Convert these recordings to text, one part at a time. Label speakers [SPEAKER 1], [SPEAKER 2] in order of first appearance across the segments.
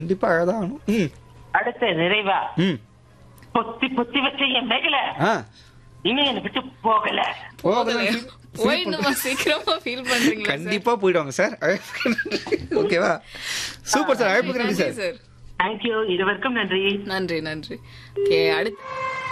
[SPEAKER 1] கண்டிப்பா அழதான் ஆகணும் ம்
[SPEAKER 2] அடுத்த நிறைவா
[SPEAKER 1] ம்
[SPEAKER 2] பொத்தி பொத்தி வச்ச என் மேகல
[SPEAKER 1] ஆ
[SPEAKER 2] இனி என்னை விட்டு போகல
[SPEAKER 1] போகல
[SPEAKER 3] போயிடணுமா சீக்கிரமா ஃபீல் பண்றீங்களா sir?
[SPEAKER 1] கண்டிப்பா போயிடுவாங்க சார் ஓகேவா சூப்பர் சார் அழைப்புக்கு நன்றி சார்
[SPEAKER 3] சார்
[SPEAKER 2] தேங்க்யூ இருவருக்கும் நன்றி
[SPEAKER 3] நன்றி நன்றி ஓகே அடுத்து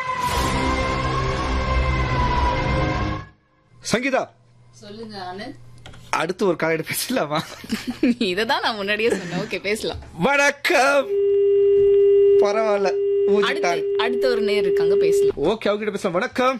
[SPEAKER 1] சங்கீதா
[SPEAKER 3] சொல்லுங்க ஆனந்த்
[SPEAKER 1] அடுத்து ஒரு காலையிட பேசலாமா
[SPEAKER 3] இததான் நான் முன்னாடியே சொன்னேன் ஓகே பேசலாம்
[SPEAKER 1] வணக்கம் பரவாயில்ல
[SPEAKER 3] அடுத்து
[SPEAKER 1] ஊதிட்டாங்க
[SPEAKER 3] அடுத்த ஒரு நேர் இருக்காங்க பேசலாம்
[SPEAKER 1] ஓகே அவங்க கிட்ட பேசலாம் வணக்கம்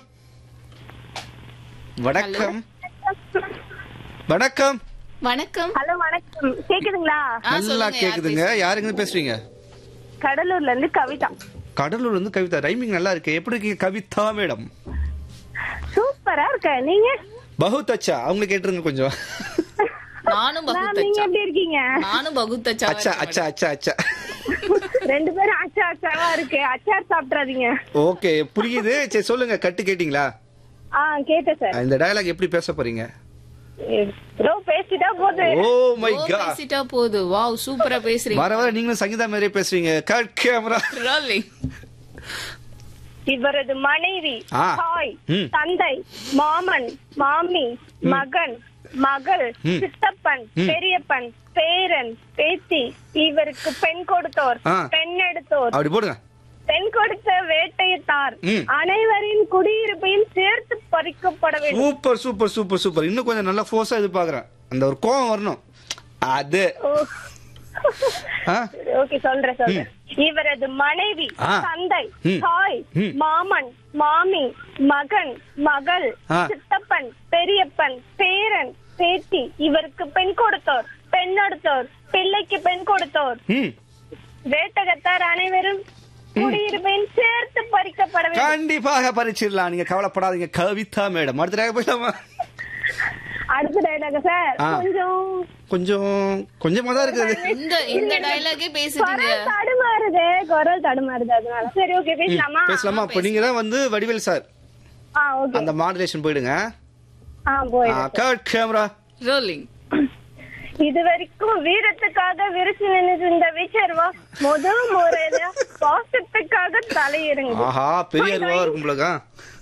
[SPEAKER 1] வணக்கம் வணக்கம்
[SPEAKER 3] வணக்கம்
[SPEAKER 4] ஹலோ வணக்கம் கேக்குதுங்களா
[SPEAKER 3] ஆ,
[SPEAKER 1] நல்லா
[SPEAKER 3] சொல்லுங்க, யார்
[SPEAKER 1] கேக்குதுங்க யாருங்க இருந்து பேசுறீங்க
[SPEAKER 4] கடலூர்ல இருந்து கவிதா
[SPEAKER 1] கடலூர் வந்து கவிதா ரைமிங் நல்லா இருக்கு எப்படி இருக்கீங்க கவிதா மேடம்
[SPEAKER 4] சூப்பரா இருக்க நீங்க
[SPEAKER 1] பகுத் அச்சா அவங்க கேட்டுருங்க கொஞ்சம்
[SPEAKER 3] நானும்
[SPEAKER 4] மேம், நீங்க
[SPEAKER 3] பகுத்தச்சா
[SPEAKER 4] எப்படி இருக்கீங்க
[SPEAKER 3] நானும் பகுத்தச்சா
[SPEAKER 1] அச்சா அச்சா அச்சா அச்சா
[SPEAKER 4] ரெண்டு பேரும் அச்சா அச்சாவா இருக்கு அச்சார் சாப்பிட்றாதீங்க
[SPEAKER 1] ஓகே புரியுது சரி சொல்லுங்க கட்டு கேட்டீங்களா
[SPEAKER 4] ஆ கேட்டேன் சார்
[SPEAKER 1] இந்த டயலாக் எப்படி பேச போறீங்க
[SPEAKER 4] ஏதோ பேசிட்டா போது
[SPEAKER 1] ஓ மை
[SPEAKER 3] ஓ,
[SPEAKER 1] காட்
[SPEAKER 3] பேசிட்டா போது வாவ் சூப்பரா பேசுறீங்க
[SPEAKER 1] வர வர நீங்களும் சங்கீதா மாதிரியே பேசுறீங்க கட் கேமரா
[SPEAKER 3] Rolling.
[SPEAKER 4] இவரது மனைவி
[SPEAKER 1] ஆ.
[SPEAKER 4] தாய்
[SPEAKER 1] ம்.
[SPEAKER 4] தந்தை மாமன் மாமி மகன் மகள்
[SPEAKER 1] ம்.
[SPEAKER 4] சித்தப்பன்
[SPEAKER 1] ம்.
[SPEAKER 4] பெரியப்பன் பேரன் பேத்தி இவருக்கு பெண் கொடுத்தோர்
[SPEAKER 1] ஆ.
[SPEAKER 4] பெண் எடுத்தோர்
[SPEAKER 1] அப்படி போடுங்க
[SPEAKER 4] பெண் கொடுத்த வேட்டையத்தார்
[SPEAKER 1] ம்.
[SPEAKER 4] அனைவரின் குடியிருப்பையும் சேர்த்து பறிக்கப்பட வேண்டும்
[SPEAKER 1] சூப்பர் சூப்பர் சூப்பர் சூப்பர் இன்னும் கொஞ்சம் நல்லா ஃபோர்ஸா எதிர்பார்க்கறேன் அந்த ஒரு கோவம் வரணும் அது
[SPEAKER 4] ஓ.
[SPEAKER 1] ஆ?
[SPEAKER 4] ஓகே சொல்றேன் சொல்றேன் இவரது மனைவி
[SPEAKER 1] ஆ.
[SPEAKER 4] தந்தை
[SPEAKER 1] ம்.
[SPEAKER 4] தாய்
[SPEAKER 1] ம்.
[SPEAKER 4] மாமன் மாமி மகன் மகள்
[SPEAKER 1] ஆ.
[SPEAKER 4] சித்தப்பன் பெரியப்பன் பேரன் பேத்தி இவருக்கு பெண் கொடுத்தோர் பெண் எடுத்தோர் பிள்ளைக்கு பெண் கொடுத்தோர்
[SPEAKER 1] ம்
[SPEAKER 4] வேட்டகத்தார் அனைவரும் குடியிருப்பையும் சேர்த்து பறிக்கப்பட வேண்டும்
[SPEAKER 1] கண்டிப்பாக பறிச்சிடலாம் நீங்க கவலைப்படாதீங்க கவிதா மேடம் அடுத்த டயலாக் போயிடலாமா
[SPEAKER 4] அடுத்த டைலாக சார்
[SPEAKER 1] ஆ.
[SPEAKER 4] கொஞ்சம்
[SPEAKER 1] கொஞ்சம் கொஞ்சமா தான் இருக்குது
[SPEAKER 3] இந்த இந்த டயலாகே பேசிட்டீங்க
[SPEAKER 4] குரல் தடுமாறுது குரல் தடுமாறுது அதனால சரி ஓகே பேசலாமா
[SPEAKER 1] பேசலாமா அப்ப நீங்க தான் வந்து வடிவேல் சார்
[SPEAKER 4] ஆ ஓகே
[SPEAKER 1] அந்த மாடுலேஷன் போயிடுங்க
[SPEAKER 4] ஆ போயிடு
[SPEAKER 1] கட் கேமரா
[SPEAKER 3] ரோலிங்
[SPEAKER 4] இது வரைக்கும் வீரத்துக்காக விரிச்சு நின்று இந்த விச்சர்வா முதல் முறையில பாசத்துக்காக தலையிடுங்க
[SPEAKER 1] ஆஹா பெரிய அருவா இருக்கும் போலக்கா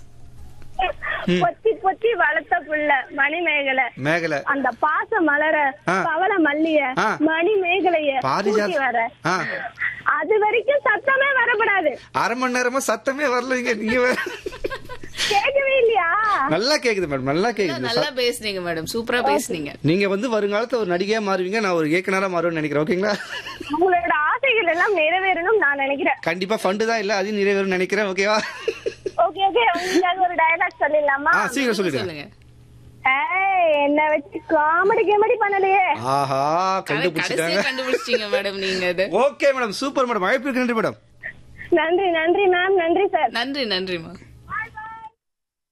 [SPEAKER 4] பொத்தி பொத்தி வளர்த்த புள்ள மணிமேகலை
[SPEAKER 1] மேகலை
[SPEAKER 4] அந்த பாச மலர
[SPEAKER 1] ஆ.
[SPEAKER 4] பவள மல்லிய
[SPEAKER 1] ஆ.
[SPEAKER 4] மணி மேகலைய
[SPEAKER 1] பாரிஜாத்.
[SPEAKER 4] கூட்டி வர
[SPEAKER 1] ஆ.
[SPEAKER 4] அது வரைக்கும் சத்தமே வரக்கூடாது
[SPEAKER 1] அரை மணி நேரமா சத்தமே வரல இங்க நீங்க வேற.
[SPEAKER 4] கேட்கவே இல்லையா
[SPEAKER 1] நல்லா கேக்குது மேடம் நல்லா கேக்குது
[SPEAKER 3] நல்லா பேசுனீங்க மேடம் சூப்பரா பேசுனீங்க
[SPEAKER 1] நீங்க வந்து வருங்காலத்துல ஒரு நடிகையா மாறுவீங்க நான் ஒரு இயக்குனரா மாறுவேன்னு நினைக்கிறேன் ஓகேங்களா
[SPEAKER 4] உங்களோட ஆசைகள் எல்லாம் நிறைவேறணும் நான் நினைக்கிறேன்
[SPEAKER 1] கண்டிப்பா ஃபண்டு தான் இல்ல அதையும் நிறைவேறும் நினைக்கிறேன் ஓகேவா
[SPEAKER 4] ஓகே ஓகே உங்களுக்கு ஒரு டயலாக் சொல்லிடலாமா
[SPEAKER 1] ஆ சீக்கிரம் சொல்லிடுங்க
[SPEAKER 3] சொல்லுங்க
[SPEAKER 4] ஏய் என்ன வச்சு காமெடி கிமெடி பண்ணலையே
[SPEAKER 1] ஆஹா
[SPEAKER 3] கடைசியா
[SPEAKER 1] கண்டுபிடிச்சிட்டாங்க
[SPEAKER 3] கண்டுபிடிச்சிட்டீங்க மேடம் நீங்க அது
[SPEAKER 1] ஓகே மேடம் சூப்பர் மேடம் அழைப்பு நன்றி மேடம்
[SPEAKER 4] நன்றி நன்றி மேம் நன்றி சார்
[SPEAKER 3] நன்றி நன்றிமா